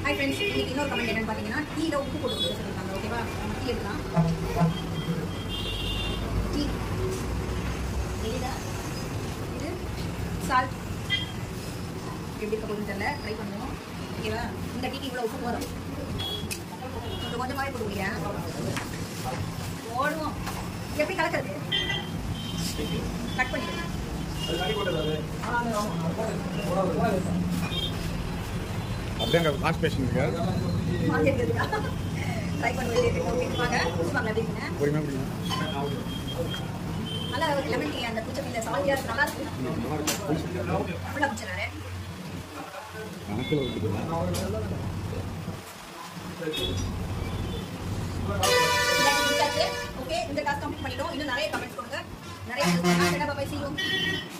hi friends இன்னைக்கு இன்னொரு comment என்னன்னு பார்த்தீங்கன்னா டீல உப்பு போட்டு கொடுக்க சொல்லியிருக்காங்க ஓகேவா நம்ம டீ எடுக்கலாம் டீ தெரியுதா இது சால்ட் எப்படி இருக்க போகுதுன்னு தெரியல ட்ரை பண்ணுவோம் ஓகேவா இந்த டீக்கு இவ்வளோ உப்பு வரும் கொஞ்சம் கொஞ்சம் மாதிரி போடுவீங்க ஓடுவோம் எப்படி கலக்கிறது கட் பண்ணிடுங்க அப்படியே அங்கே லாஸ்ட் பேஷன் இருக்கு மாதிரி இருக்குதுக்கா ட்ரை பண்ணுவது ஓகே வாங்க வாங்க எப்படி இருக்குன்னு பொறுமையாக பிடிக்கும் நல்லா லெமன் டீ அந்த பூச்சை இந்த சால்ட்டியாக இருக்கு நல்லா இருக்கு ஃபுல்லாக குடிச்சினாரு கணக்கில் விட்டுக்கலாம் ஓகே இந்த டாஸ்க் கம்ப்ளீட் பண்ணிட்டோம் இன்னும் நிறைய கமெண்ட்ஸ் கொடுங்க நிறைய பாய் சீரும்